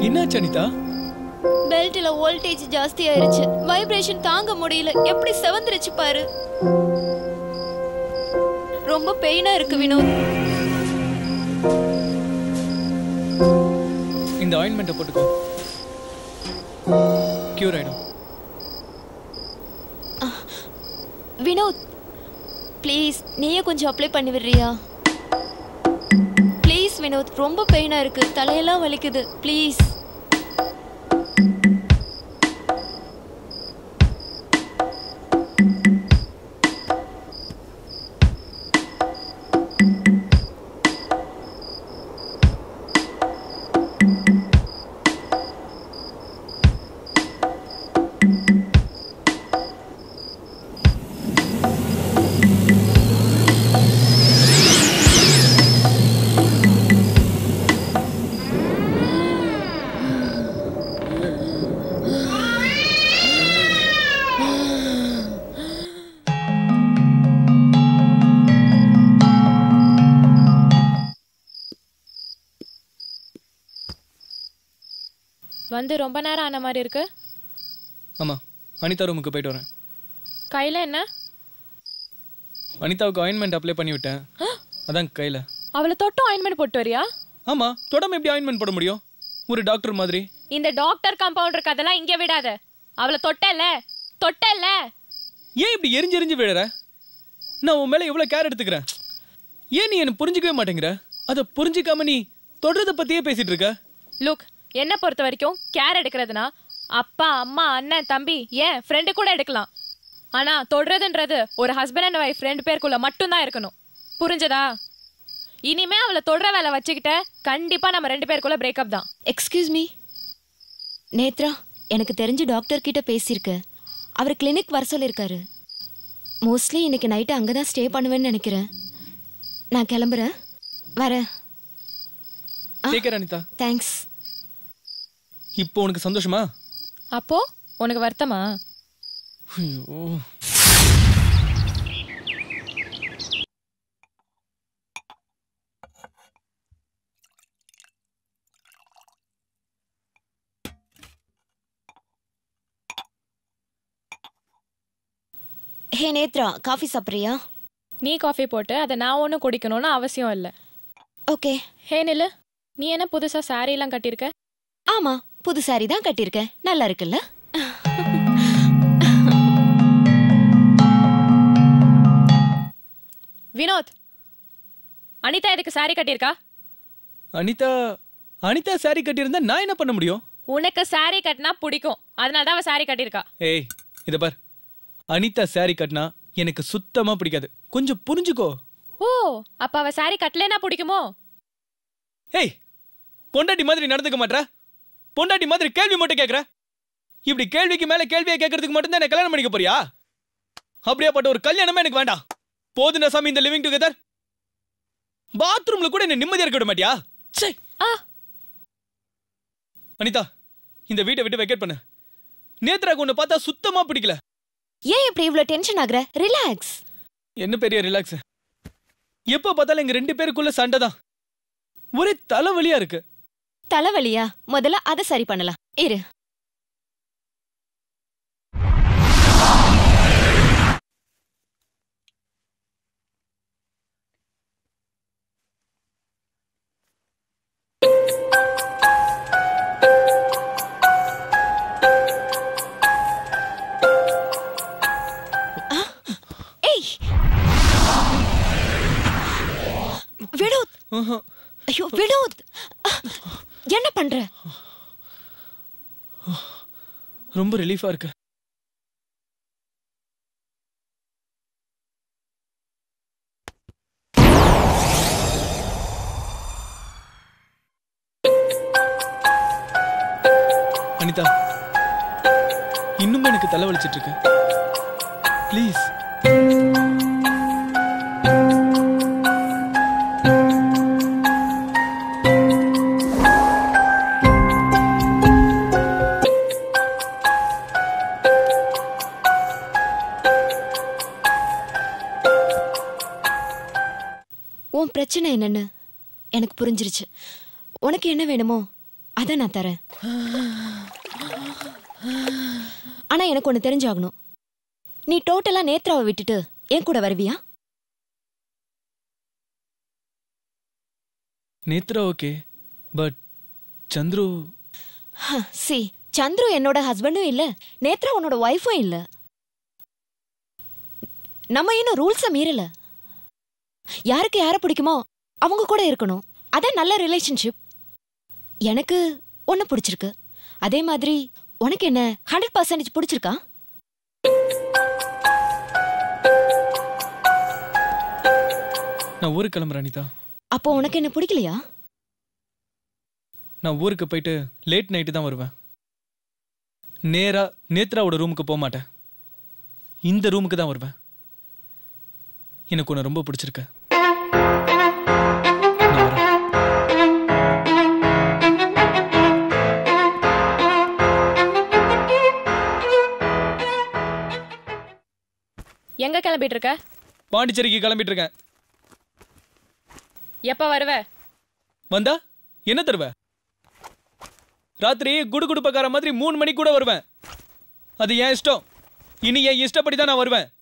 என்னாச்சு அனிதா பெல்ட்ல வோல்டேஜ் ஜாஸ்தி ஆயிருச்சு வைப்ரேஷன் தாங்க முடியல எப்படி செவந்துருச்சு பாரு ரொம்ப பெயினா இருக்கு வினோத் இந்த ஆயின்மெண்ட்டை போட்டுக்கோ கியூர் ஆயிடும் வினோத் ப்ளீஸ் நீயே கொஞ்சம் அப்ளை பண்ணி விடுறியா ப்ளீஸ் வினோத் ரொம்ப பெயினா இருக்கு தலையெல்லாம் வலிக்குது ப்ளீஸ் வந்து ரொம்ப நேரம் ஆன மாதிரி இருக்கு ஆமா அனிதா ரூமுக்கு போயிட்டு வரேன் கையில என்ன அனிதாவுக்கு ஆயின்மெண்ட் அப்ளை பண்ணி விட்டேன் அதான் கையில அவளை தொட்டும் ஆயின்மெண்ட் போட்டு வரியா ஆமா தொடாம எப்படி ஆயின்மெண்ட் போட முடியும் ஒரு டாக்டர் மாதிரி இந்த டாக்டர் கம்பவுண்டர் கதெல்லாம் இங்க விடாத அவளை தொட்டல தொட்டல ஏன் இப்படி எரிஞ்சு எரிஞ்சு விழுற நான் உன் மேல எவ்வளவு கேர் எடுத்துக்கிறேன் ஏன் நீ என்ன புரிஞ்சுக்கவே மாட்டேங்கிற அதை புரிஞ்சுக்காம நீ தொடரத பத்தியே பேசிட்டு இருக்க லுக் என்ன பொறுத்த வரைக்கும் கேர் எடுக்கிறதுனா அப்பா அம்மா அண்ணன் தம்பி ஏன் ஃப்ரெண்டு கூட எடுக்கலாம் ஆனா தொடுறதுன்றது ஒரு ஹஸ்பண்ட் அண்ட் ஒய்ஃப் ரெண்டு பேருக்குள்ள மட்டும்தான் இருக்கணும் புரிஞ்சதா இனிமே அவளை தொடுற வேலை வச்சுக்கிட்ட கண்டிப்பா நம்ம ரெண்டு பேருக்குள்ள பிரேக்கப் தான் எக்ஸ்கியூஸ் மீ நேத்ரா எனக்கு தெரிஞ்ச டாக்டர் கிட்ட பேசியிருக்கேன் அவர் கிளினிக் வர சொல்லியிருக்காரு மோஸ்ட்லி இன்னைக்கு நைட்டு அங்கே தான் ஸ்டே பண்ணுவேன்னு நினைக்கிறேன் நான் கிளம்புறேன் வரேன் டேக் கேர் அனிதா தேங்க்ஸ் இப்போ உனக்கு சந்தோஷமா அப்போ உனக்கு வருத்தமா ஐயோ ஹே நேத்ரா காஃபி சாப்பிட்றியா நீ காஃபி போட்டு அதை நான் ஒன்றும் குடிக்கணும்னு அவசியம் இல்லை ஓகே ஹே நில்லு நீ என்ன புதுசா saree எல்லாம் கட்டியிருக்க ஆமா புது சாரி தான் கட்டியிருக்கேன் நல்லா இருக்குல்ல வினோத் அனிதா எதுக்கு saree கட்டியிருக்கா அனிதா அனிதா saree கட்டியிருந்தா நான் என்ன பண்ண முடியும் உனக்கு saree கட்டினா பிடிக்கும் அதனால தான் அவ saree கட்டியிருக்கா ஏய் இத பார் அனிதா saree கட்டினா எனக்கு சுத்தமா பிடிக்காது கொஞ்சம் புரிஞ்சுக்கோ ஓ அப்ப அவ saree கட்டலேனா பிடிக்குமோ ஏய் பொண்டாட்டி மாதிரி நடந்துக்க மாட்ற பொண்டாட்டி மாதிரி கேள்வி மட்டும் கேட்குற இப்படி கேள்விக்கு மேல கேள்வியை கேட்கறதுக்கு மட்டும்தான் என்ன கல்யாணம் பண்ணிக்க போறியா அப்படியாப்பட்ட ஒரு கல்யாணமே எனக்கு வேண்டாம் போதுன சாமி இந்த லிவிங் டுகெதர் பாத்ரூம்ல கூட என்ன நிம்மதியா இருக்க விட மாட்டியா ச்சே ஆ அனிதா இந்த வீட்டை விட்டு வெக்கேட் பண்ணு நேத்ராக்கு உன்னை பார்த்தா சுத்தமா பிடிக்கல ஏன் இப்படி இவ்வளோ டென்ஷன் ஆகுற ரிலாக்ஸ் என்ன பெரிய ரிலாக்ஸ் எப்போ பார்த்தாலும் எங்க ரெண்டு பேருக்குள்ள சண்டை தான் ஒரே தலைவலியா இருக்கு தலைவலியா முதல்ல அதை சரி பண்ணலாம் இரு ஆ, ஏய் வினோத் ஆஹா. ஐயோ வினோத் என்ன பண்ற ரொம்ப ரிலீஃபா இருக்கு அனிதா இன்னும் எனக்கு தலை வலிச்சிட்டு இருக்கு ப்ளீஸ் உன் பிரச்சனை என்னன்னு எனக்கு புரிஞ்சிருச்சு உனக்கு என்ன வேணுமோ அதை நான் தரேன் ஆனா எனக்கு ஒன்று தெரிஞ்சாகணும் நீ டோட்டலா நேத்ராவை விட்டுட்டு என் கூட வருவியா நேத்ரா ஓகே பட் சந்துரு சி சந்துரு என்னோட ஹஸ்பண்டும் இல்ல நேத்ரா உன்னோட ஒய்ஃபும் இல்ல நம்ம இன்னும் ரூல்ஸை மீறல யாருக்கு யாரை பிடிக்குமோ அவங்க கூட இருக்கணும் அதான் நல்ல ரிலேஷன்ஷிப் எனக்கு ஒன்று பிடிச்சிருக்கு அதே மாதிரி உனக்கு என்ன ஹண்ட்ரட் பர்சன்டேஜ் பிடிச்சிருக்கா நான் ஊருக்கு கிளம்புறேன் அனிதா அப்போ உனக்கு என்ன பிடிக்கலையா நான் ஊருக்கு போயிட்டு லேட் நைட்டு தான் வருவேன் நேரா நேத்ராவோட ரூமுக்கு போக மாட்டேன் இந்த ரூமுக்கு தான் வருவேன் எனக்கு உன்னை ரொம்ப பிடிச்சிருக்கு நான் வரேன். எங்க கிளம்பிட்டு இருக்க பாண்டிச்சேரிக்கு கிளம்பிட்டு இருக்கேன் எப்ப வருவ வந்தா என்ன தருவ ராத்திரி குடு குடுப்பக்கார மாதிரி மூணு மணிக்கு கூட வருவேன் அது என் இஷ்டம் இனி என் இஷ்டப்படி தான் நான் வருவேன்